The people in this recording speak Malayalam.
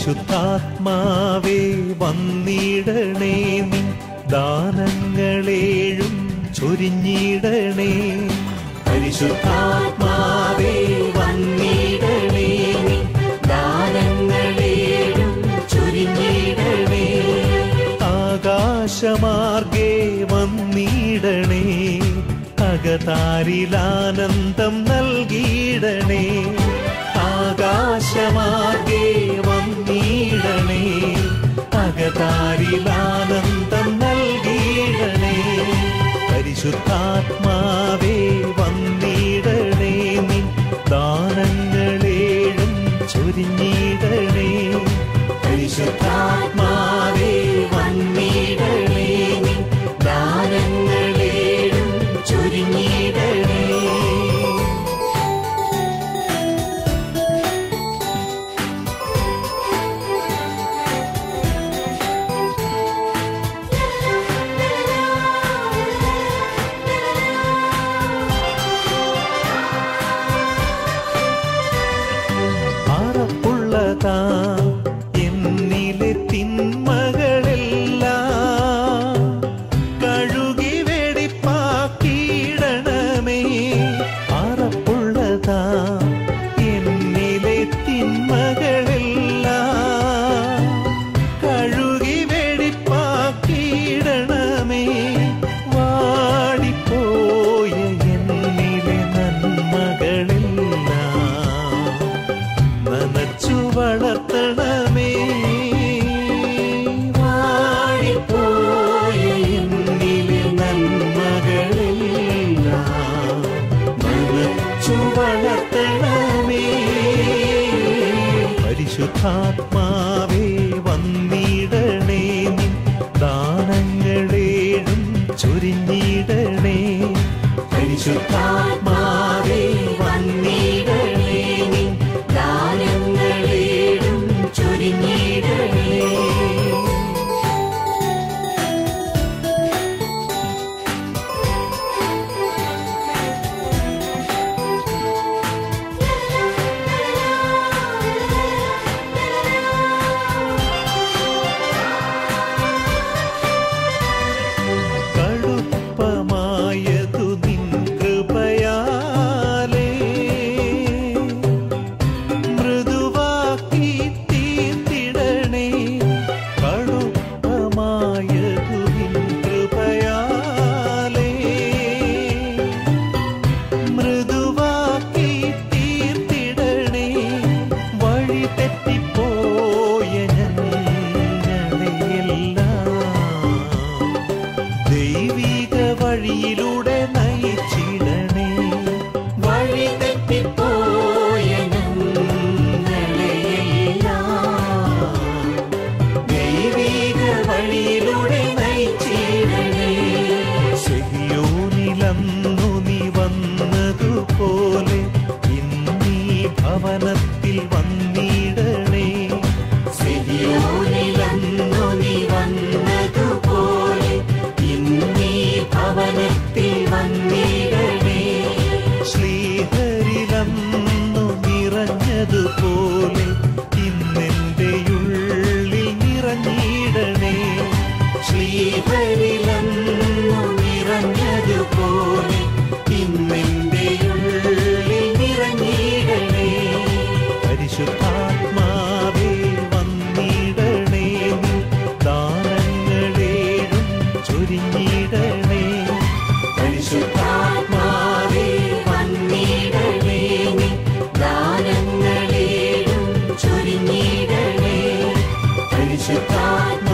പരിശുദ്ധാത്മാവേ വന്നിടണേ നിൻ ദാനങ്ങളേഴും ചൊരിഞ്ഞിടണേ പരിശുദ്ധാത്മാവേ വന്നിടണേ നിൻ ദാനങ്ങളേഴും ചൊരിഞ്ഞിടണേ ആകാശമാർഗേ വന്നിടണേ അകതാരിലാനന്ദം നൽകിയിടണേ ആകാശമാർഗേ വന്നിടണേ അകതാരിലാനന്ദം നൽകിയിടണേ പരിശുദ്ധാത്മാവേ വന്നിടണേ നിൻ ദാനങ്ങളേഴും ചൊരിഞ്ഞിടണേ പരിശുദ്ധാത്മാവേ വന്നിടണേ നിൻ ദാനങ്ങളേഴും ചൊരിഞ്ഞിടണേ അറപ്പുള്ളതാ എന്നിലെ തിന്മകളെല്ലാം കഴുകി വെടിപ്പാക്കിയിടണമേ അറപ്പുള്ളതാ എന്നിലെ തിന്മകളെല്ലാം കഴുകി വെടിപ്പാക്കിയിടണമേ വാടിപ്പോയ എന്നിലെ നന്മകളെല്ലാം നനച്ചു വളർത്തണമേ വാടിപ്പോയ എന്നിലെ നന്മകളെല്ലാം നനച്ചു വളർത്തണമേ പരിശുദ്ധാത്മാവേ വന്നിടണേ നിൻ ദാനങ്ങളേഴും ചൊരിഞ്ഞിടണേ പരിശുദ്ധാത്മാവേ വന്നിടണേ നിൻ ദാനങ്ങളേഴും ചൊരിഞ്ഞിടണേ കടുപ്പമായതു നിൻ കൃപയാലേ മൃദുവാക്കി തീർത്തിടണേ കടുപ്പമായതു നിൻ കൃപയാലേ മൃദുവാക്കി തീർത്തിടണേ വഴി തെറ്റിപ്പോയ ഞങ്ങളെയെല്ലാം ദൈവിക വഴിയിലൂടെ നയിച്ചിടണേ വഴി തെറ്റിപ്പോയ ഞങ്ങളെയെല്ലാം ദൈവിക വഴിയിലൂടെ നയിച്ചിടണേ ശരിയോനിലന്നു നീ വന്നതുപോലെ ഇന്നീ ഭവനത്തിൽ വന്നിടണേ ശരിയോനിലന്നു നീ വന്നതുപോലെ ഇന്നീ ഭവനത്തിൽ വന്നിടണേ ശ്രീഹരിലന്നു നിറഞ്ഞതുപോലെ ഇന്നെന്റെ ഉള്ളിൽ നിറഞ്ഞിടണേ ശ്രീഹരിലന്നു നിറഞ്ഞതുപോലെ ഇന്നെന്റെ ഉള്ളിൽ നിറഞ്ഞിടണേ പരിശുദ്ധാത്മാവേ വന്നിടണേ നിൻ ദാനങ്ങളേഴും ചൊരിഞ്ഞിടണേ പരിശുദ്ധാത്മാവേ വന്നിടണേ നിൻ ദാനങ്ങളേഴും ചൊരിഞ്ഞിടണേ പരിശുദ്ധാത്മാ